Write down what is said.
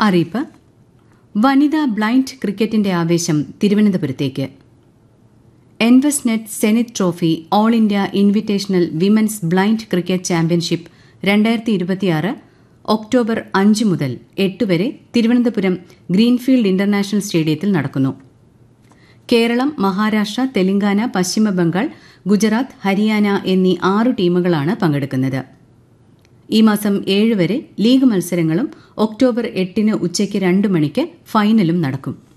അറിയിപ്പ് വനിതാ ബ്ലൈൻഡ് ക്രിക്കറ്റിന്റെ ആവേശം തിരുവനന്തപുരത്തേക്ക് എൻവസ് നെറ്റ് Zenith trophy all India invitational women's blind cricket championship രണ്ടായിരത്തി ഇരുപത്തിയാറ് ഒക്ടോബർ അഞ്ച് മുതൽ എട്ട് വരെ തിരുവനന്തപുരം ഗ്രീൻഫീൽഡ് ഇന്റർനാഷണൽ സ്റ്റേഡിയത്തിൽ നടക്കുന്നു കേരളം മഹാരാഷ്ട്ര തെലങ്കാന പശ്ചിമബംഗാൾ ഗുജറാത്ത് ഹരിയാന എന്നീ ആറു ടീമുകളാണ് പങ്കെടുക്കുന്നത് ഈ മാസം ഏഴ് വരെ ലീഗ് മത്സരങ്ങളും ഒക്ടോബർ എട്ടിന് ഉച്ചയ്ക്ക് രണ്ട് മണിക്ക് ഫൈനലും നടക്കും